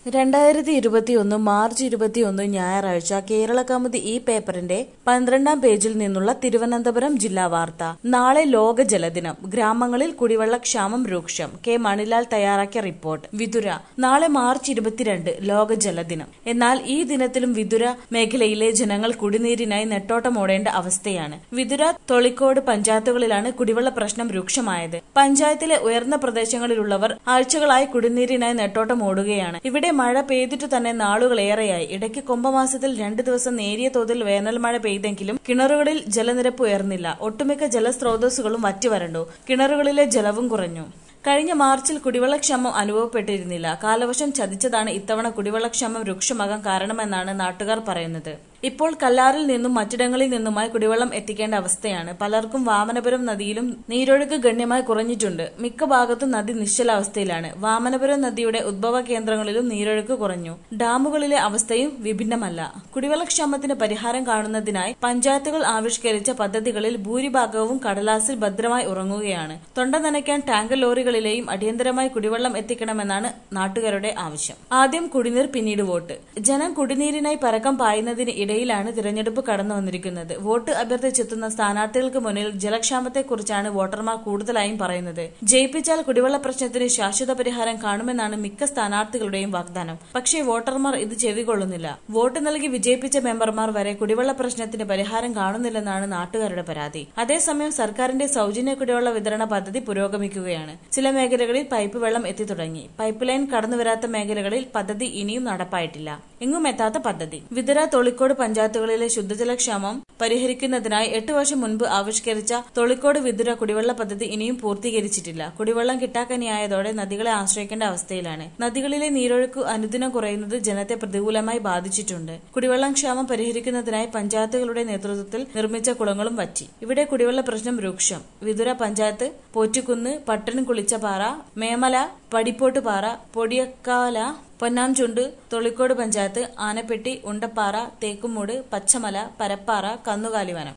രണ്ടായിരത്തി ഇരുപത്തിയൊന്ന് മാർച്ച് ഇരുപത്തിയൊന്ന് ഞായറാഴ്ച കേരള കൗമുദി ഈ പേപ്പറിന്റെ പന്ത്രണ്ടാം പേജിൽ നിന്നുള്ള തിരുവനന്തപുരം ജില്ലാ വാർത്ത നാളെ ലോക ജലദിനം ഗ്രാമങ്ങളിൽ കുടിവെള്ളക്ഷാമം രൂക്ഷം കെ മണിലാൽ തയ്യാറാക്കിയ റിപ്പോർട്ട് വിതുര നാളെ മാർച്ച് ഇരുപത്തിരണ്ട് ലോക ജലദിനം എന്നാൽ ഈ ദിനത്തിലും വിതുര മേഖലയിലെ ജനങ്ങൾ കുടിനീരിനായി നെട്ടോട്ടമോടേണ്ട അവസ്ഥയാണ് വിതുര തൊളിക്കോട് പഞ്ചായത്തുകളിലാണ് കുടിവെള്ള പ്രശ്നം രൂക്ഷമായത് പഞ്ചായത്തിലെ ഉയർന്ന പ്രദേശങ്ങളിലുള്ളവർ ആഴ്ചകളായി കുടിനീരിനായി നെട്ടോട്ടം ഓടുകയാണ് ഇവിടെ മഴ പെയ്തിട്ടു തന്നെ നാളുകളേറെയായി ഇടയ്ക്ക് കുംഭമാസത്തിൽ രണ്ടു ദിവസം നേരിയ തോതിൽ വേനൽ മഴ പെയ്തെങ്കിലും കിണറുകളിൽ ജലനിരപ്പ് ഉയർന്നില്ല ഒട്ടുമിക്ക ജലസ്രോതസ്സുകളും വറ്റിവരണ്ടു കിണറുകളിലെ ജലവും കുറഞ്ഞു കഴിഞ്ഞ മാർച്ചിൽ കുടിവെള്ളക്ഷാമം അനുഭവപ്പെട്ടിരുന്നില്ല കാലവർഷം ചതിച്ചതാണ് ഇത്തവണ കുടിവെള്ളക്ഷാമം രൂക്ഷമാകാൻ കാരണമെന്നാണ് നാട്ടുകാർ പറയുന്നത് ഇപ്പോൾ കല്ലാറിൽ നിന്നും മറ്റിടങ്ങളിൽ നിന്നുമായി കുടിവെള്ളം എത്തിക്കേണ്ട അവസ്ഥയാണ് പലർക്കും വാമനപുരം നദിയിലും നീരൊഴുക്ക് ഗണ്യമായി കുറഞ്ഞിട്ടുണ്ട് മിക്ക ഭാഗത്തും നദി നിശ്ചലാവസ്ഥയിലാണ് വാമനപുരം നദിയുടെ ഉദ്ഭവ കേന്ദ്രങ്ങളിലും നീരൊഴുക്ക് കുറഞ്ഞു ഡാമുകളിലെ അവസ്ഥയും വിഭിന്നമല്ല കുടിവെള്ളക്ഷാമത്തിന് പരിഹാരം കാണുന്നതിനായി പഞ്ചായത്തുകൾ ആവിഷ്കരിച്ച പദ്ധതികളിൽ ഭൂരിഭാഗവും കടലാസിൽ ഭദ്രമായി ഉറങ്ങുകയാണ് തൊണ്ട നനയ്ക്കാൻ ടാങ്കർ ലോറികളിലെയും അടിയന്തരമായി കുടിവെള്ളം എത്തിക്കണമെന്നാണ് നാട്ടുകാരുടെ ആവശ്യം ആദ്യം കുടിനീർ പിന്നീട് വോട്ട് ജനം കുടിനീരിനായി പരക്കം പായുന്നതിന് ഇടയിലാണ് തിരഞ്ഞെടുപ്പ് കടന്നു വന്നിരിക്കുന്നത് വോട്ട് അഭ്യർത്ഥിച്ചെത്തുന്ന സ്ഥാനാർത്ഥികൾക്ക് മുന്നിൽ ജലക്ഷാമത്തെക്കുറിച്ചാണ് വോട്ടർമാർ കൂടുതലായും പറയുന്നത് ജയിപ്പിച്ചാൽ കുടിവെള്ള പ്രശ്നത്തിന് ശാശ്വത പരിഹാരം കാണുമെന്നാണ് മിക്ക സ്ഥാനാർത്ഥികളുടെയും വാഗ്ദാനം പക്ഷേ വോട്ടർമാർ ഇത് ചെവികൊള്ളുന്നില്ല വോട്ട് നൽകി വിജയിപ്പിച്ച മെമ്പർമാർ വരെ കുടിവെള്ള പ്രശ്നത്തിന് പരിഹാരം കാണുന്നില്ലെന്നാണ് നാട്ടുകാരുടെ പരാതി അതേസമയം സർക്കാരിന്റെ സൗജന്യ കുടിവെള്ള വിതരണ പദ്ധതി പുരോഗമിക്കുകയാണ് ചില മേഖലകളിൽ പൈപ്പ് വെള്ളം എത്തി തുടങ്ങി പൈപ്പ് ലൈൻ കടന്നുവരാത്ത മേഖലകളിൽ പദ്ധതി ഇനിയും നടപ്പായിട്ടില്ല എങ്ങും എത്താത്ത പദ്ധതി വിതര തൊളിക്കോട് പഞ്ചായത്തുകളിലെ ശുദ്ധജലക്ഷാമം പരിഹരിക്കുന്നതിനായി എട്ട് വർഷം മുൻപ് ആവിഷ്കരിച്ച തൊളിക്കോട് വിതുര കുടിവെള്ള പദ്ധതി ഇനിയും പൂർത്തീകരിച്ചിട്ടില്ല കുടിവെള്ളം കിട്ടാക്കനിയായതോടെ നദികളെ ആശ്രയിക്കേണ്ട അവസ്ഥയിലാണ് നദികളിലെ നീരൊഴുക്ക് അനുദിനം കുറയുന്നത് ജനത്തെ പ്രതികൂലമായി ബാധിച്ചിട്ടുണ്ട് കുടിവെള്ളം ക്ഷാമം പരിഹരിക്കുന്നതിനായി പഞ്ചായത്തുകളുടെ നേതൃത്വത്തിൽ നിർമ്മിച്ച കുളങ്ങളും വറ്റി ഇവിടെ കുടിവെള്ള പ്രശ്നം രൂക്ഷം വിതുര പഞ്ചായത്ത് പോറ്റുകുന്ന് പട്ടണംകുളിച്ചപാറ മേമല പടിപ്പോട്ടുപാറ പൊടിയക്കാല പൊന്നാംചുണ്ട് തൊളിക്കോട് പഞ്ചായത്ത് ആനപ്പെട്ടി ഉണ്ടപ്പാറ തേക്കുമൂട് പച്ചമല പരപ്പാറ കന്നുകാലിവനം